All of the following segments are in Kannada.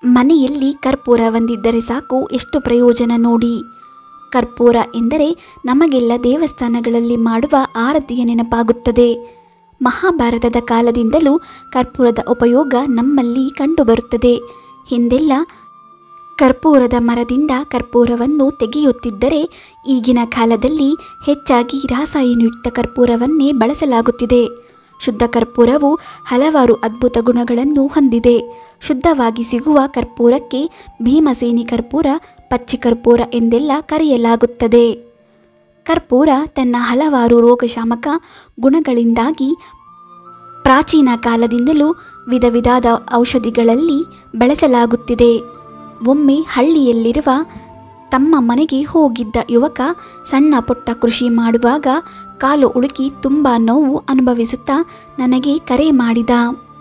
ಮನೆಯಲ್ಲಿ ಕರ್ಪೂರ ಒಂದಿದ್ದರೆ ಸಾಕು ಎಷ್ಟು ಪ್ರಯೋಜನ ನೋಡಿ ಕರ್ಪೂರ ಎಂದರೆ ನಮಗೆಲ್ಲ ದೇವಸ್ಥಾನಗಳಲ್ಲಿ ಮಾಡುವ ಆರತಿಯ ನೆನಪಾಗುತ್ತದೆ ಮಹಾಭಾರತದ ಕಾಲದಿಂದಲೂ ಕರ್ಪೂರದ ಉಪಯೋಗ ನಮ್ಮಲ್ಲಿ ಕಂಡುಬರುತ್ತದೆ ಹಿಂದೆಲ್ಲ ಕರ್ಪೂರದ ಮರದಿಂದ ಕರ್ಪೂರವನ್ನು ತೆಗೆಯುತ್ತಿದ್ದರೆ ಈಗಿನ ಕಾಲದಲ್ಲಿ ಹೆಚ್ಚಾಗಿ ರಾಸಾಯನಯುಕ್ತ ಕರ್ಪೂರವನ್ನೇ ಬಳಸಲಾಗುತ್ತಿದೆ ಶುದ್ಧ ಕರ್ಪೂರವು ಹಲವಾರು ಅದ್ಭುತ ಗುಣಗಳನ್ನು ಹೊಂದಿದೆ ಶುದ್ಧವಾಗಿ ಸಿಗುವ ಕರ್ಪೂರಕ್ಕೆ ಭೀಮಸೇನಿ ಕರ್ಪೂರ ಪಚ್ಚಿ ಕರ್ಪೂರ ಎಂದೆಲ್ಲ ಕರೆಯಲಾಗುತ್ತದೆ ಕರ್ಪೂರ ತನ್ನ ಹಲವಾರು ರೋಗಶಾಮಕ ಗುಣಗಳಿಂದಾಗಿ ಪ್ರಾಚೀನ ಕಾಲದಿಂದಲೂ ವಿಧ ವಿಧದ ಔಷಧಿಗಳಲ್ಲಿ ಬಳಸಲಾಗುತ್ತಿದೆ ಒಮ್ಮೆ ಹಳ್ಳಿಯಲ್ಲಿರುವ ತಮ್ಮ ಮನೆಗೆ ಹೋಗಿದ್ದ ಯುವಕ ಸಣ್ಣ ಪುಟ್ಟ ಕೃಷಿ ಮಾಡುವಾಗ ಕಾಲು ಉಳುಕಿ ತುಂಬ ನೋವು ಅನುಭವಿಸುತ್ತಾ ನನಗೆ ಕರೆ ಮಾಡಿದ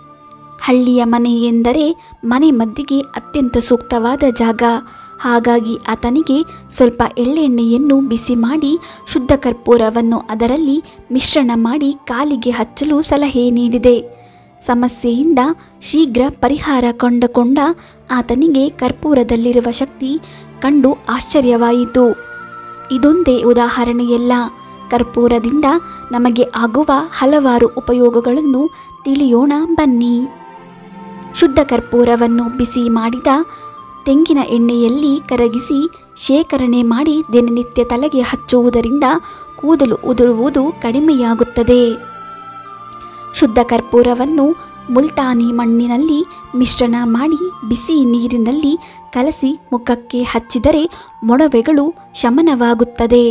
ಹಳ್ಳಿಯ ಮನೆ ಎಂದರೆ ಮನೆ ಮದ್ದಿಗೆ ಅತ್ಯಂತ ಸೂಕ್ತವಾದ ಜಾಗ ಹಾಗಾಗಿ ಆತನಿಗೆ ಸ್ವಲ್ಪ ಎಳ್ಳೆಣ್ಣೆಯನ್ನು ಬಿಸಿ ಮಾಡಿ ಶುದ್ಧ ಕರ್ಪೂರವನ್ನು ಅದರಲ್ಲಿ ಮಿಶ್ರಣ ಮಾಡಿ ಕಾಲಿಗೆ ಹಚ್ಚಲು ಸಲಹೆ ನೀಡಿದೆ ಸಮಸ್ಯೆಯಿಂದ ಶೀಘ್ರ ಪರಿಹಾರ ಕಂಡುಕೊಂಡ ಆತನಿಗೆ ಕರ್ಪೂರದಲ್ಲಿರುವ ಶಕ್ತಿ ಕಂಡು ಆಶ್ಚರ್ಯವಾಯಿತು ಇದೊಂದೇ ಉದಾಹರಣೆಯಲ್ಲ ಕರ್ಪೂರದಿಂದ ನಮಗೆ ಆಗುವ ಹಲವಾರು ಉಪಯೋಗಗಳನ್ನು ತಿಳಿಯೋಣ ಬನ್ನಿ ಶುದ್ಧ ಕರ್ಪೂರವನ್ನು ಬಿಸಿ ಮಾಡಿದ ತೆಂಗಿನ ಎಣ್ಣೆಯಲ್ಲಿ ಕರಗಿಸಿ ಶೇಖರಣೆ ಮಾಡಿ ದಿನನಿತ್ಯ ತಲೆಗೆ ಹಚ್ಚುವುದರಿಂದ ಕೂದಲು ಉದುರುವುದು ಕಡಿಮೆಯಾಗುತ್ತದೆ ಶುದ್ಧ ಕರ್ಪೂರವನ್ನು ಮುಲ್ತಾನಿ ಮಣ್ಣಿನಲ್ಲಿ ಮಿಶ್ರಣ ಮಾಡಿ ಬಿಸಿ ನೀರಿನಲ್ಲಿ ಕಲಸಿ ಮುಖಕ್ಕೆ ಹಚ್ಚಿದರೆ ಮೊಡವೆಗಳು ಶಮನವಾಗುತ್ತದೆ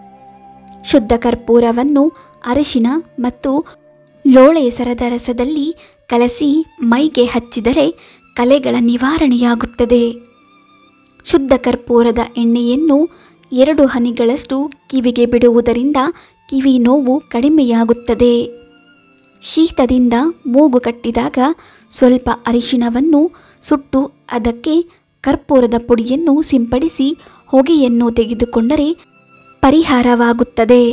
ಶುದ್ಧ ಕರ್ಪೂರವನ್ನು ಅರಿಶಿನ ಮತ್ತು ಲೋಳೆ ಸರದ ರಸದಲ್ಲಿ ಕಲಸಿ ಮೈಗೆ ಹಚ್ಚಿದರೆ ಕಲೆಗಳ ನಿವಾರಣೆಯಾಗುತ್ತದೆ ಶುದ್ಧ ಕರ್ಪೂರದ ಎಣ್ಣೆಯನ್ನು ಎರಡು ಹನಿಗಳಷ್ಟು ಕಿವಿಗೆ ಬಿಡುವುದರಿಂದ ಕಿವಿ ನೋವು ಕಡಿಮೆಯಾಗುತ್ತದೆ ಶೀತದಿಂದ ಮೂಗು ಕಟ್ಟಿದಾಗ ಸ್ವಲ್ಪ ಅರಿಶಿಣವನ್ನು ಸುಟ್ಟು ಅದಕ್ಕೆ ಕರ್ಪೂರದ ಪುಡಿಯನ್ನು ಸಿಂಪಡಿಸಿ ಹೊಗೆಯನ್ನು ತೆಗೆದುಕೊಂಡರೆ ಪರಿಹಾರವಾಗುತ್ತದೆ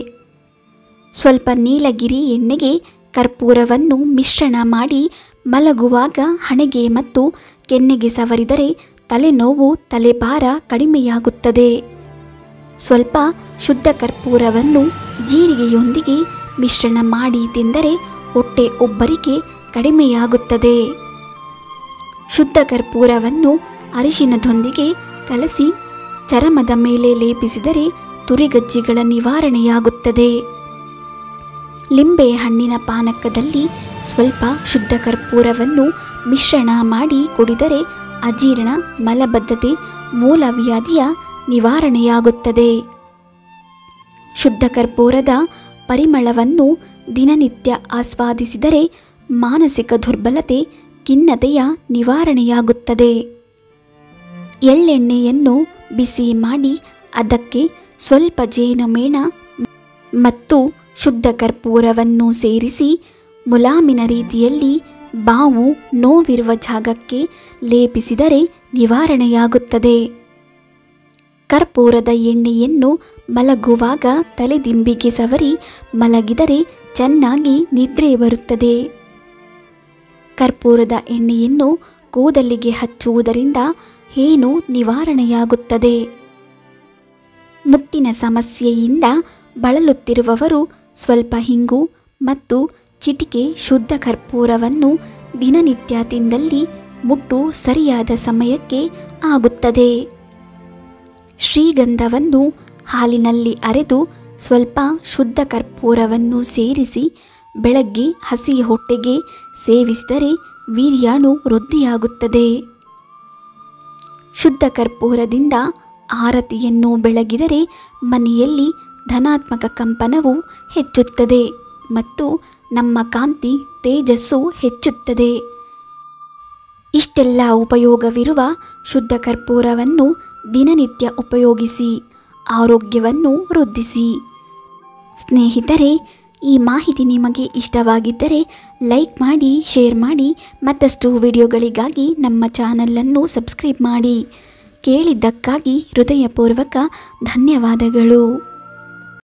ಸ್ವಲ್ಪ ನೀಲಗಿರಿ ಎಣ್ಣೆಗೆ ಕರ್ಪೂರವನ್ನು ಮಿಶ್ರಣ ಮಾಡಿ ಮಲಗುವಾಗ ಹಣೆಗೆ ಮತ್ತು ಕೆನ್ನೆಗೆ ಸವರಿದರೆ ತಲೆನೋವು ತಲೆಭಾರ ಕಡಿಮೆಯಾಗುತ್ತದೆ ಸ್ವಲ್ಪ ಶುದ್ಧ ಕರ್ಪೂರವನ್ನು ಜೀರಿಗೆಯೊಂದಿಗೆ ಮಿಶ್ರಣ ಮಾಡಿ ತಿಂದರೆ ಹೊಟ್ಟೆ ಉಬ್ಬರಿಕೆ ಕಡಿಮೆಯಾಗುತ್ತದೆ ಶುದ್ಧ ಕರ್ಪೂರವನ್ನು ಅರಿಶಿನದೊಂದಿಗೆ ಕಲಸಿ ಚರ್ಮದ ಮೇಲೆ ಲೇಪಿಸಿದರೆ ತುರಿಗಜ್ಜಿಗಳ ನಿವಾರಣೆಯಾಗುತ್ತದೆ ಲಿಂಬೆ ಹಣ್ಣಿನ ಪಾನಕದಲ್ಲಿ ಸ್ವಲ್ಪ ಶುದ್ಧ ಕರ್ಪೂರವನ್ನು ಮಿಶ್ರಣ ಮಾಡಿ ಕುಡಿದರೆ ಅಜೀರ್ಣ ಮಲಬದ್ಧತೆ ಮೂಲವ್ಯಾಧಿಯ ನಿವಾರಣೆಯಾಗುತ್ತದೆ ಶುದ್ಧ ಕರ್ಪೂರದ ಪರಿಮಳವನ್ನು ದಿನನಿತ್ಯ ಆಸ್ವಾದಿಸಿದರೆ ಮಾನಸಿಕ ದುರ್ಬಲತೆ ಖಿನ್ನತೆಯ ನಿವಾರಣೆಯಾಗುತ್ತದೆ ಎಳ್ಳೆಣ್ಣೆಯನ್ನು ಬಿಸಿ ಮಾಡಿ ಅದಕ್ಕೆ ಸ್ವಲ್ಪ ಜೇನುಮೇಣ ಮತ್ತು ಶುದ್ಧ ಕರ್ಪೂರವನ್ನು ಸೇರಿಸಿ ಮುಲಾಮಿನ ರೀತಿಯಲ್ಲಿ ಬಾವು ನೋವಿರುವ ಜಾಗಕ್ಕೆ ಲೇಪಿಸಿದರೆ ನಿವಾರಣೆಯಾಗುತ್ತದೆ ಕರ್ಪೂರದ ಎಣ್ಣೆಯನ್ನು ಮಲಗುವಾಗ ತಲೆದಿಂಬಿಗೆ ಸವರಿ ಮಲಗಿದರೆ ಚೆನ್ನಾಗಿ ನಿದ್ರೆ ಬರುತ್ತದೆ ಕರ್ಪೂರದ ಎಣ್ಣೆಯನ್ನು ಕೂದಲಿಗೆ ಹಚ್ಚುವುದರಿಂದ ಏನು ನಿವಾರಣೆಯಾಗುತ್ತದೆ ಮುಟ್ಟಿನ ಸಮಸ್ಯೆಯಿಂದ ಬಳಲುತ್ತಿರುವವರು ಸ್ವಲ್ಪ ಹಿಂಗು ಮತ್ತು ಚಿಟಿಕೆ ಶುದ್ಧ ಕರ್ಪೂರವನ್ನು ದಿನನಿತ್ಯ ತಿಂದಲ್ಲಿ ಮುಟ್ಟು ಸರಿಯಾದ ಸಮಯಕ್ಕೆ ಆಗುತ್ತದೆ ಶ್ರೀಗಂಧವನ್ನು ಹಾಲಿನಲ್ಲಿ ಅರೆದು ಸ್ವಲ್ಪ ಶುದ್ಧ ಕರ್ಪೂರವನ್ನು ಸೇರಿಸಿ ಬೆಳಗ್ಗೆ ಹಸಿ ಹೊಟ್ಟೆಗೆ ಸೇವಿಸಿದರೆ ವೀರ್ಯಾಣು ವೃದ್ಧಿಯಾಗುತ್ತದೆ ಶುದ್ಧ ಕರ್ಪೂರದಿಂದ ಆರತಿಯನ್ನು ಬೆಳಗಿದರೆ ಮನೆಯಲ್ಲಿ ಧನಾತ್ಮಕ ಕಂಪನವು ಹೆಚ್ಚುತ್ತದೆ ಮತ್ತು ನಮ್ಮ ಕಾಂತಿ ತೇಜಸ್ಸು ಹೆಚ್ಚುತ್ತದೆ ಇಷ್ಟೆಲ್ಲ ಉಪಯೋಗವಿರುವ ಶುದ್ಧ ಕರ್ಪೂರವನ್ನು ದಿನನಿತ್ಯ ಉಪಯೋಗಿಸಿ ಆರೋಗ್ಯವನ್ನು ವೃದ್ಧಿಸಿ ಸ್ನೇಹಿತರೆ ಈ ಮಾಹಿತಿ ನಿಮಗೆ ಇಷ್ಟವಾಗಿದ್ದರೆ ಲೈಕ್ ಮಾಡಿ ಶೇರ್ ಮಾಡಿ ಮತ್ತಷ್ಟು ವಿಡಿಯೋಗಳಿಗಾಗಿ ನಮ್ಮ ಚಾನಲನ್ನು ಸಬ್ಸ್ಕ್ರೈಬ್ ಮಾಡಿ ಕೇಳಿದ್ದಕ್ಕಾಗಿ ಹೃದಯಪೂರ್ವಕ ಧನ್ಯವಾದಗಳು